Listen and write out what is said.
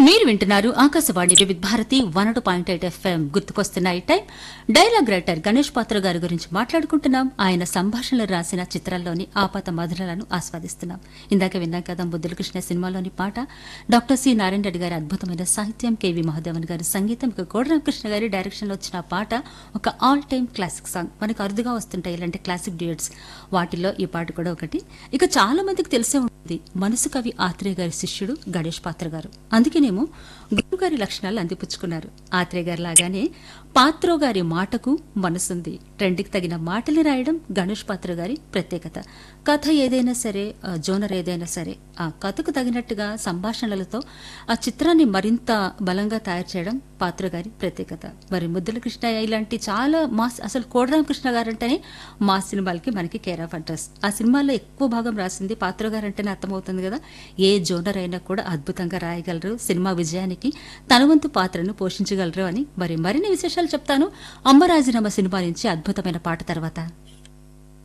మీరు వింటున్నారు Akashvani Vividh Bharati one two point eight FM గుర్తుకొస్తున్న ఈ టైం డైలాగ్ రైటర్ గణేష్ పాత్ర గారి గురించి మాట్లాడుకుంటున్నాం ఆయన సంభాషణలు రాసిన చిత్రాల్లోని ఆపాత మధురలను ఆస్వాదిస్తున్నాం ఇందాక విన్నాం కదా బుద్ధుల కృష్ణ సినిమాలోని పాట డాక్టర్ సి నారాయణ రెడ్డి గారి అద్భుతమైన సాహిత్యం కేవి మహాదేవన్ గారి సంగీతం ఇక కోడరామకృష్ణ గారి డైరెక్షన్ లో వచ్చిన ఆ పాట ఒక ఆల్ టైమ్ క్లాసిక్ సాంగ్ మనకు అరుదుగా వస్తుంటాయి ఇలాంటి క్లాసిక్ డ్యూయట్స్ వాటిల్లో ఈ పాట కూడా ఒకటి ఇక చాలా మందికి తెలిసే ఉంటుంది మనసు కవి ఆత్రేయ గారి శిష్యుడు గణేష్ పాత్ర గారు అందుకేనేమో గురువు గారి లక్షణాలు అందిపుచ్చుకున్నారు ఆత్రేయ గారి లాగానే పాత్రో గారి మాటకు మనసుంది ట్రెండ్కి తగిన మాటలు రాయడం గణేష్ పాత్ర గారి ప్రత్యేకత కథ ఏదైనా సరే ఆ జోనర్ ఏదైనా సరే ఆ కథకు తగినట్టుగా సంభాషణలతో ఆ చిత్రాన్ని మరింత బలంగా తయారు చేయడం పాత్ర గారి ప్రత్యేకత మరి ముద్దుల కృష్ణయ్య ఇలాంటి చాలా మాస్ అసలు కోడరామకృష్ణ గారంటేనే మా సినిమాలకి మనకి కేర్ ఆఫ్ అడ్రస్ ఆ సినిమాలో ఎక్కువ భాగం రాసింది పాత్ర గారు అంటేనే అర్థమవుతుంది కదా ఏ జోనర్ అయినా కూడా అద్భుతంగా రాయగలరు సినిమా విజయానికి తన వంతు పాత్రను పోషించగలరు అని మరి మరిన్ని విశేషాలు చెప్తాను అమ్మరాజీనామా సినిమా నుంచి అద్భుతమైన పాట తర్వాత